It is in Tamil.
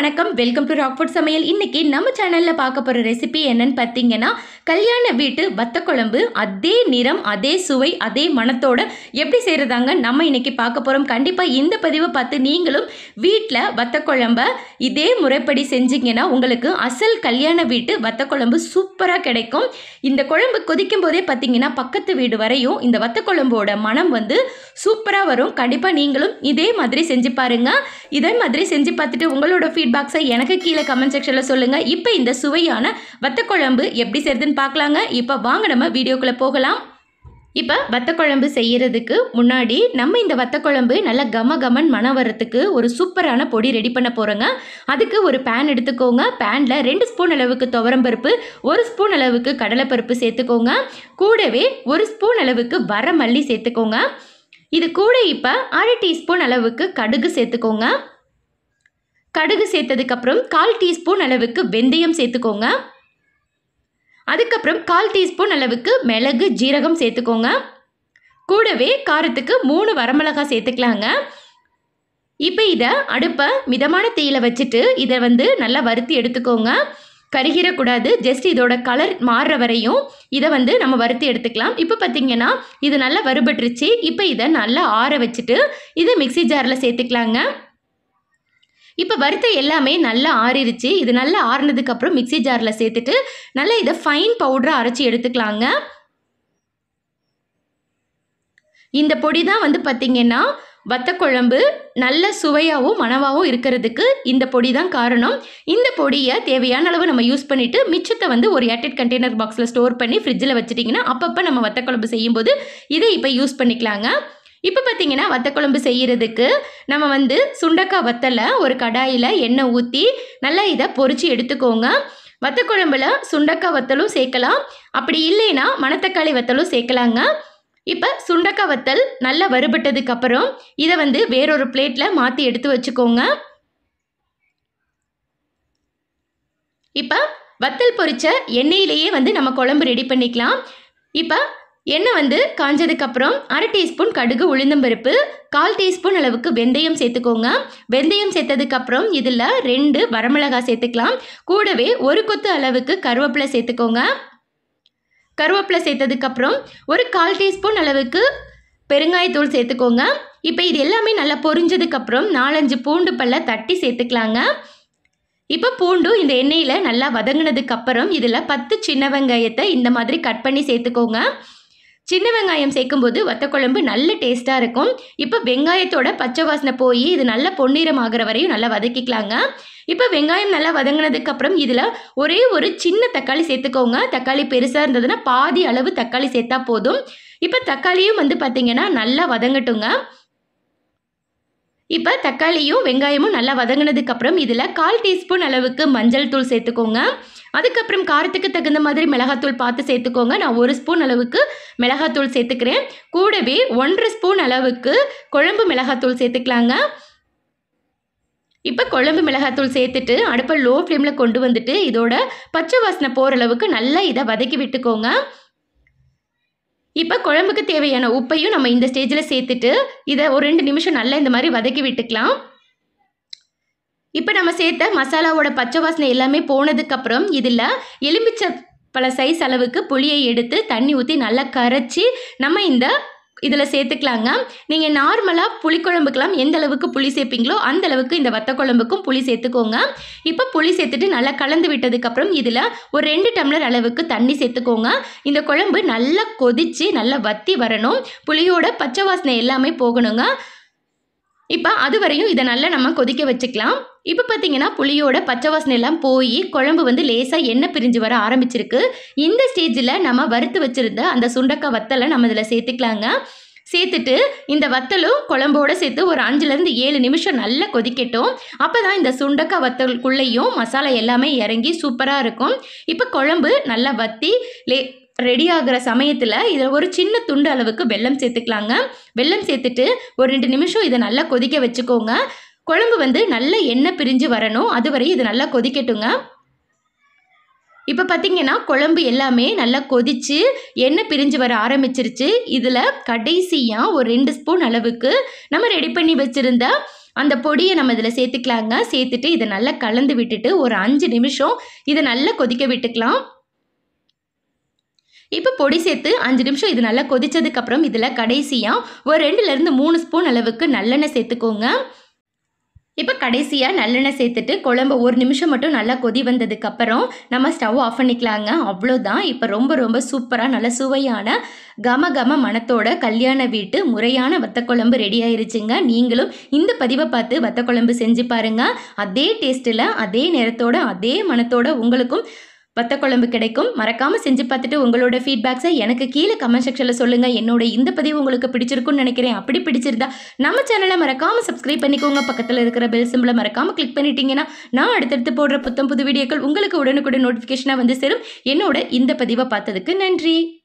வணக்கம் வெல்கம் டு ராக்ஃபுட் சமையல் இன்னைக்கு நம்ம சேனலில் பார்க்க போகிற ரெசிபி என்னன்னு பார்த்தீங்கன்னா கல்யாண வீட்டு வத்த குழம்பு அதே நிறம் அதே சுவை அதே மணத்தோட எப்படி செய்கிறதாங்க நம்ம இன்னைக்கு பார்க்க போகிறோம் கண்டிப்பாக இந்த பதிவை பார்த்து நீங்களும் வீட்டில் வத்த குழம்ப இதே முறைப்படி செஞ்சீங்கன்னா உங்களுக்கு அசல் கல்யாண வீட்டு வத்த குழம்பு சூப்பராக கிடைக்கும் இந்த குழம்பு கொதிக்கும் போதே பார்த்தீங்கன்னா பக்கத்து வீடு வரையும் இந்த வத்த குழம்போட மனம் வந்து சூப்பராக வரும் கண்டிப்பாக நீங்களும் இதே மாதிரி செஞ்சு பாருங்க இதே மாதிரி செஞ்சு பார்த்துட்டு உங்களோட ஃபீட்பேக்ஸை எனக்கு கீழே கமெண்ட் செக்ஷனில் சொல்லுங்கள் இப்போ இந்த சுவையான வத்த குழம்பு எப்படி செய்யறதுன்னு பார்க்கலாங்க இப்போ வாங்க நம்ம வீடியோக்குள்ளே போகலாம் இப்போ வத்த குழம்பு செய்யறதுக்கு முன்னாடி நம்ம இந்த வத்த குழம்பு நல்லா கம கமன் மணம் வரத்துக்கு ஒரு சூப்பரான பொடி ரெடி பண்ண போகிறோங்க அதுக்கு ஒரு பேன் எடுத்துக்கோங்க பேனில் ரெண்டு ஸ்பூன் அளவுக்கு துவரம்பருப்பு ஒரு ஸ்பூன் அளவுக்கு கடலைப்பருப்பு சேர்த்துக்கோங்க கூடவே ஒரு ஸ்பூன் அளவுக்கு வரமல்லி சேர்த்துக்கோங்க இது கூட இப்போ அரை டீஸ்பூன் அளவுக்கு கடுகு சேர்த்துக்கோங்க கடுகு சேர்த்ததுக்கப்புறம் கால் டீஸ்பூன் அளவுக்கு வெந்தயம் சேர்த்துக்கோங்க அதுக்கப்புறம் கால் டீஸ்பூன் அளவுக்கு மிளகு ஜீரகம் சேர்த்துக்கோங்க கூடவே காரத்துக்கு மூணு வரமிளகாய் சேர்த்துக்கலாங்க இப்போ இதை அடுப்பை மிதமான தீயில வச்சுட்டு இதை வந்து நல்லா வறுத்தி எடுத்துக்கோங்க கருகிடக்கூடாது ஜஸ்ட் இதோட கலர் மாறுற வரையும் இதை வந்து நம்ம வறுத்து எடுத்துக்கலாம் இப்போ பார்த்தீங்கன்னா இது நல்லா வறுபட்டுருச்சு இப்போ இதை நல்லா ஆற வச்சுட்டு இதை மிக்ஸி ஜாரில் சேர்த்துக்கலாங்க இப்போ வறுத்த எல்லாமே நல்லா ஆறிடுச்சு இது நல்லா ஆறினதுக்கப்புறம் மிக்ஸி ஜாரில் சேர்த்துட்டு நல்லா இதை ஃபைன் பவுடராக அரைச்சி எடுத்துக்கலாங்க இந்த பொடி தான் வந்து பார்த்திங்கன்னா வத்தக்குழம்பு நல்ல சுவையாகவும் மணவாகவும் இருக்கிறதுக்கு இந்த பொடி தான் காரணம் இந்த பொடியை தேவையான அளவு நம்ம யூஸ் பண்ணிவிட்டு மிச்சத்தை வந்து ஒரு ஏர்டெட் கண்டெய்னர் பாக்ஸில் ஸ்டோர் பண்ணி ஃப்ரிட்ஜில் வச்சுட்டிங்கன்னா அப்பப்போ நம்ம வத்தக்குழம்பு செய்யும்போது இதை இப்போ யூஸ் பண்ணிக்கலாங்க இப்போ பார்த்தீங்கன்னா வத்தக்குழம்பு செய்கிறதுக்கு நம்ம வந்து சுண்டக்காய் வத்தலை ஒரு கடாயில் எண்ணெய் ஊற்றி நல்லா இதை பொரிச்சு எடுத்துக்கோங்க வத்தக்குழம்புல சுண்டக்காய் வத்தலும் சேர்க்கலாம் அப்படி இல்லைன்னா மணத்தக்காளி வத்தலும் சேர்க்கலாங்க இப்போ சுண்டக்காய் வத்தல் நல்லா வறுபட்டதுக்கு அப்புறம் இதை வந்து வேறொரு பிளேட்டில் மாற்றி எடுத்து வச்சுக்கோங்க இப்போ வத்தல் பொரிச்ச எண்ணெயிலேயே வந்து நம்ம குழம்பு ரெடி பண்ணிக்கலாம் இப்போ எண்ணெய் வந்து காஞ்சதுக்கப்புறம் அரை டீஸ்பூன் கடுகு உளுந்தம்பருப்பு கால் டீஸ்பூன் அளவுக்கு வெந்தயம் சேர்த்துக்கோங்க வெந்தயம் சேர்த்ததுக்கப்புறம் இதில் ரெண்டு வரமிளகாய் சேர்த்துக்கலாம் கூடவே ஒரு கொத்து அளவுக்கு கருவேப்பிலை சேர்த்துக்கோங்க கருவேப்பிலை சேர்த்ததுக்கப்புறம் ஒரு கால் டீஸ்பூன் அளவுக்கு பெருங்காயத்தூள் சேர்த்துக்கோங்க இப்போ இது எல்லாமே நல்லா பொரிஞ்சதுக்கப்புறம் நாலஞ்சு பூண்டு பல்ல தட்டி சேர்த்துக்கலாங்க இப்போ பூண்டும் இந்த எண்ணெயில் நல்லா வதங்கினதுக்கப்புறம் இதில் பத்து சின்ன வெங்காயத்தை இந்த மாதிரி கட் பண்ணி சேர்த்துக்கோங்க சின்ன வெங்காயம் சேர்க்கும்போது வத்தக்குழம்பு நல்ல டேஸ்ட்டாக இருக்கும் இப்போ வெங்காயத்தோட பச்சை வாசனை போய் இது நல்லா பொன்னிறம் ஆகிற வரையும் நல்லா வதக்கிக்கலாங்க இப்போ வெங்காயம் நல்லா வதங்கினதுக்கப்புறம் இதில் ஒரே ஒரு சின்ன தக்காளி சேர்த்துக்கோங்க தக்காளி பெருசாக இருந்ததுன்னா பாதி அளவு தக்காளி சேர்த்தா போதும் இப்போ தக்காளியும் வந்து பார்த்திங்கன்னா நல்லா வதங்கட்டுங்க இப்போ தக்காளியும் வெங்காயமும் நல்லா வதங்கினதுக்கப்புறம் இதில் கால் டீஸ்பூன் அளவுக்கு மஞ்சள் தூள் சேர்த்துக்கோங்க அதுக்கப்புறம் காரத்துக்கு தகுந்த மாதிரி மிளகாத்தூள் பார்த்து சேர்த்துக்கோங்க நான் ஒரு ஸ்பூன் அளவுக்கு மிளகாத்தூள் சேர்த்துக்கிறேன் கூடவே ஒன்றரை ஸ்பூன் அளவுக்கு குழம்பு மிளகாத்தூள் சேர்த்துக்கலாங்க இப்போ குழம்பு மிளகாத்தூள் சேர்த்துட்டு அடுப்பை லோ ஃப்ளேமில் கொண்டு வந்துட்டு இதோட பச்சை வாசனை போகிற அளவுக்கு நல்லா இதை வதக்கி விட்டுக்கோங்க இப்போ குழம்புக்கு தேவையான உப்பையும் நம்ம இந்த ஸ்டேஜில் சேர்த்துட்டு இதை ஒரு ரெண்டு நிமிஷம் நல்லா இந்த மாதிரி வதக்கி விட்டுக்கலாம் இப்போ நம்ம சேர்த்த மசாலாவோட பச்சை வாசனை எல்லாமே போனதுக்கப்புறம் இதில் எலுமிச்சை பல சைஸ் அளவுக்கு புளியை எடுத்து தண்ணி ஊற்றி நல்லா கரைச்சி நம்ம இந்த இதில் சேர்த்துக்கலாங்க நீங்கள் நார்மலாக புளிக்குழம்புக்கெல்லாம் எந்த அளவுக்கு புளி சேர்ப்பீங்களோ அந்த அளவுக்கு இந்த வத்த குழம்புக்கும் புளி சேர்த்துக்கோங்க இப்போ புளி சேர்த்துட்டு நல்லா கலந்து விட்டதுக்கப்புறம் இதில் ஒரு ரெண்டு டம்ளர் அளவுக்கு தண்ணி சேர்த்துக்கோங்க இந்த குழம்பு நல்லா கொதித்து நல்லா வத்தி வரணும் புளியோட பச்சை வாசனை எல்லாமே போகணுங்க இப்போ அது வரையும் இதை நல்லா நம்ம கொதிக்க வச்சுக்கலாம் இப்போ பார்த்தீங்கன்னா புளியோட பச்சை வாசனை எல்லாம் போய் குழம்பு வந்து லேசாக எண்ணெய் பிரிஞ்சு வர ஆரம்பிச்சிருக்கு இந்த ஸ்டேஜில் நம்ம வறுத்து வச்சுருந்த அந்த சுண்டக்காய் வத்தலை நம்ம இதில் சேர்த்துக்கலாங்க சேர்த்துட்டு இந்த வத்தலும் குழம்போட சேர்த்து ஒரு அஞ்சுலேருந்து ஏழு நிமிஷம் நல்லா கொதிக்கட்டும் அப்போ தான் இந்த சுண்டக்காய் வத்தலுக்குள்ளேயும் மசாலா எல்லாமே இறங்கி சூப்பராக இருக்கும் இப்போ குழம்பு நல்லா வத்தி லே ரெடி ஆகிற சமயத்தில் இதில் ஒரு சின்ன துண்டு அளவுக்கு வெல்லம் சேர்த்துக்கலாங்க வெல்லம் சேர்த்துட்டு ஒரு ரெண்டு நிமிஷம் இதை நல்லா கொதிக்க வச்சுக்கோங்க குழம்பு வந்து நல்ல எண்ணெய் பிரிஞ்சு வரணும் அதுவரை இது நல்லா கொதிக்கட்டுங்க இப்போ பார்த்தீங்கன்னா குழம்பு எல்லாமே நல்லா கொதிச்சு எண்ணெய் பிரிஞ்சு வர ஆரம்பிச்சிருச்சு இதில் கடைசியாக ஒரு ரெண்டு ஸ்பூன் அளவுக்கு நம்ம ரெடி பண்ணி வச்சுருந்த அந்த பொடியை நம்ம இதில் சேர்த்துக்கலாங்க சேர்த்துட்டு இதை நல்லா கலந்து விட்டுட்டு ஒரு அஞ்சு நிமிஷம் இதை நல்லா கொதிக்க விட்டுக்கலாம் இப்போ பொடி சேர்த்து அஞ்சு நிமிஷம் இது நல்லா கொதிச்சதுக்கப்புறம் இதில் கடைசியாக ஒரு ரெண்டுலேருந்து மூணு ஸ்பூன் அளவுக்கு நல்லெண்ணெய் சேர்த்துக்கோங்க இப்போ கடைசியாக நல்லெண்ணெய் சேர்த்துட்டு குழம்பு ஒரு நிமிஷம் மட்டும் நல்லா கொதி வந்ததுக்கப்புறம் நம்ம ஸ்டவ் ஆஃப் பண்ணிக்கலாங்க அவ்வளோதான் இப்போ ரொம்ப ரொம்ப சூப்பராக நல்ல சுவையான கம கம மணத்தோட கல்யாண வீட்டு முறையான வத்தக்குழம்பு ரெடி ஆயிருச்சுங்க நீங்களும் இந்த பதிவை பார்த்து வத்தக்குழம்பு செஞ்சு பாருங்க அதே டேஸ்ட்டில் அதே நேரத்தோட அதே மணத்தோட உங்களுக்கும் வத்தக்குழம்பு கிடைக்கும் மறக்காம செஞ்சு பார்த்துட்டு உங்களோட ஃபீட்பேக்ஸை எனக்கு கீழே கமெண்ட் செக்ஷனில் சொல்லுங்க என்னோட இந்த பதிவு உங்களுக்கு பிடிச்சிருக்குன்னு நினைக்கிறேன் அப்படி பிடிச்சிருந்தா நம்ம சேனலை மறக்காம சப்ஸ்கிரைப் பண்ணிக்கோங்க பக்கத்தில் இருக்கிற பெல் சிம்பிளை மறக்காம கிளிக் பண்ணிட்டீங்கன்னா நான் அடுத்தடுத்து போடுற புத்தம் புது வீடியோக்கள் உங்களுக்கு உடனுக்குடன் நோட்டிஃபிகேஷனாக வந்து சேரும் என்னோட இந்த பதிவை பார்த்ததுக்கு நன்றி